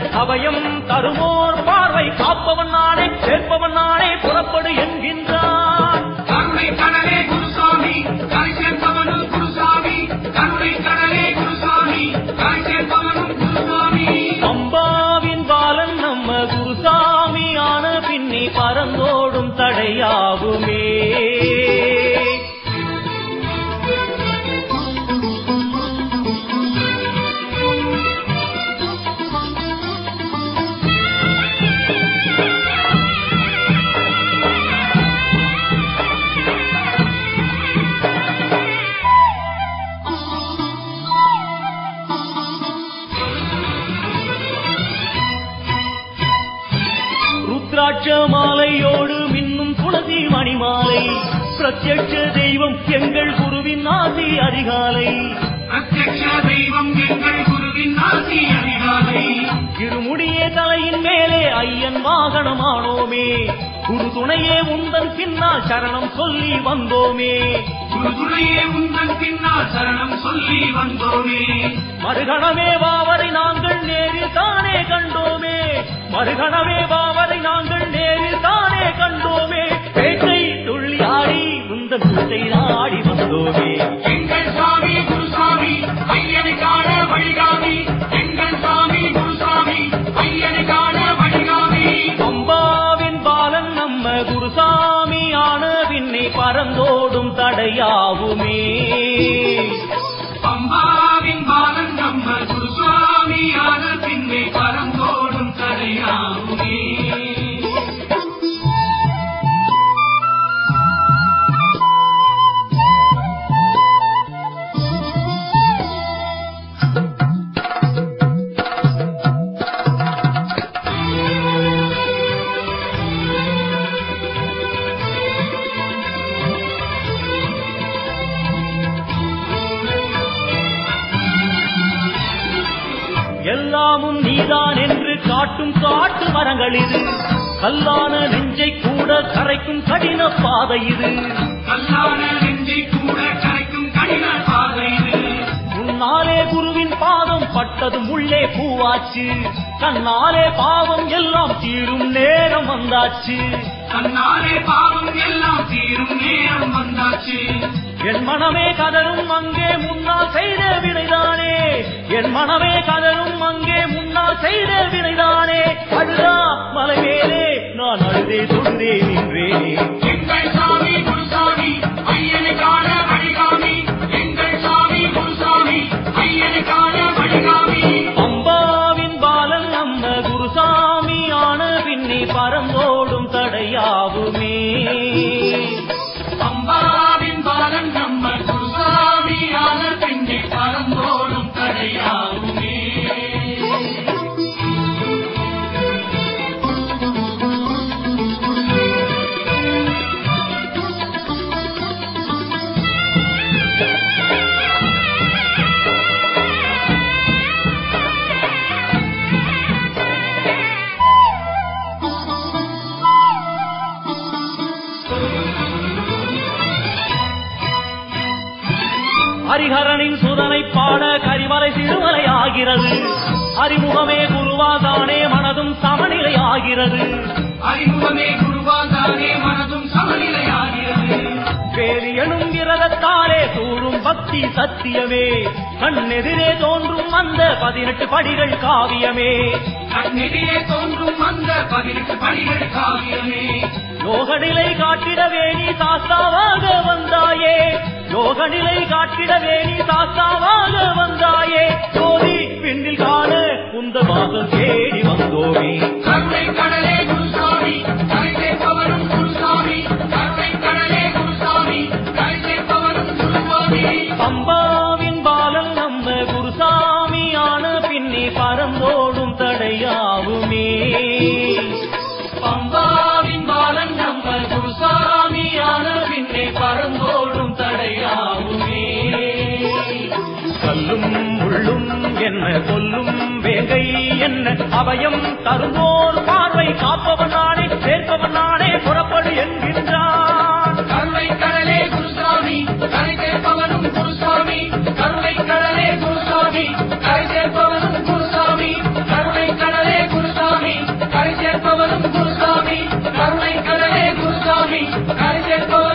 அபயம் தருமோர் பார்வை காப்பவன் நானே சேர்ப்பவன் நானே புறப்படு என்கின்றான் கருணை கடலே குருசாமி கரை சேர்ப்பவனும் குருசாமி கருணை கடலே குருசாமி கரை சேர்ப்பவனும் குருசாமி அம்பாவின் பாலன் நம்ம குருசாமி ஆன பின்னி பறந்தோடும் தடையாகுமே ருத்ராட்ச மாலையோடு மின்னும் துளசி மணிமாலை பிரத்யட்ச தெய்வம் எங்கள் குருவின் ஆசி அதிகாலை பிரத்யக்ஷ தெய்வம் எங்கள் குருவின் ஆசி அதிகாலை இருமுடியே தலையின் மேலே ஐயன் வாகனமானோமே குரு துணையே உந்தன் பின்னால் சரணம் சொல்லி வந்தோமே குருதுணையே உந்தன் பின்னால் சரணம் சொல்லி வந்தோமே மறுகணமே வாவரை நாங்கள் நேரில் தானே கண்டோமே மறுகணமே வாவரை நாங்கள் நேரில் தானே கண்டோமே பேட்டை துள்ளி ஆடி உந்தன் பூட்டை நாடி வந்தோமே எங்கள் சாமி குருசாமி ஐயனை காண வழிகாமி எங்கள் சாமி குருசாமி ஐயனை காண வழிகாமி அம்பாவின் பாலன் நம்ம குருசாமி ஆன பின்னே பறந்தோடும் தடையாகுமே பம்பாவின் பாலன் நம்ம குருசுவாமி ஆன பின்னே பரந்தோடும் தடையாகுமே எல்லாமும் நீதான் என்று காட்டும் காட்டு மரங்கள் இது கல்லான நெஞ்சை கூட கரைக்கும் கடின பாதை இது கல்லான நெஞ்சை கூட கரைக்கும் கடின பாதை இது. முன்னாலே குருவின் பாதம் பட்டதும் உள்ளே பூவாச்சு கண்ணாலே பாவம் எல்லாம் தீரும் நேரம் வந்தாச்சு தன்னாலே பாவம் எல்லாம் தீரும் நேரம் வந்தாச்சு என் மனமே கதரும் அங்கே முன்னால் செய்த வினைதானே என் மனமே கதரும் அங்கே முன்னால் செய்த வினைதானே அழுதா மலை மேலே நான் அழுதே தொழுதே நின்றேனே எங்கள் சாமி குருசாமி ஐயனை காண வழிகாமி எங்கள் சாமி குருசாமி ஐயனை காண வழிகாமி அம்பாவின் பாலன் நம்ம குருசாமி ஆன பின்னே பறந்தோடும் தடையாகுமே பம்பாவின் பாலன் நம்ம குருசாமி ஆன பின்னே பரந்தோடும் தடையாகுமே ஹரிஹரனின் சுதனை பாட கரிமலை சிறுமலை ஆகிறது அறிமுகமே குருவாதானே மனதும் சமநிலை ஆகிறது அறிமுகமே குருவாதானே மனதும் சமநிலையாகிறது வேலியனும் விரதத்தாலே தூரும் பக்தி சத்தியமே கண்ணெதிரே தோன்றும் அந்த பதினெட்டு படிகள் காவியமே கண்ணெதிரே தோன்றும் அந்த பதினெட்டு படிகள் காவியமே யோகநிலை காட்டிடவே நீ சாஸ்தாவாக வந்தாயே யோகநிலை காட்டிடவே நீ சாஸ்தாவாக வந்தாயே ஜோதி பின்னில் காண உந்த வாசல் தேடி வந்தோமே கருணை கடலே குருசாமி கரை சேர்ப்பவரும் குருசாமி கருணை கடலே குருசாமி கரை சேர்ப்பவரும் குருசாமி அம்பாவின் பாலன் நம்ம குருசாமி ஆன பின்னே பறந்தோடும் தடையாவுமே பம்பாவின் பாலன் நம்ம குருசாமி ஆன பின்னே பரந்தோடும் தடையாகுமே கல்லும் முள்ளும் என்ன கொல்லும் வேங்கை என்ன அபயம் தருவோர் பார்வை காப்பவன் நானே சேர்ப்பவன் நானே புறப்படு என்கின்றான் கருணை கடலே குருசாமி கரை சேர்ப்பவனும் குருசாமி கருணை கடலே குருசாமி கரை சேர்ப்பவனும் குருசாமி கருணை கடலே கரை சேர்ப்பவனும்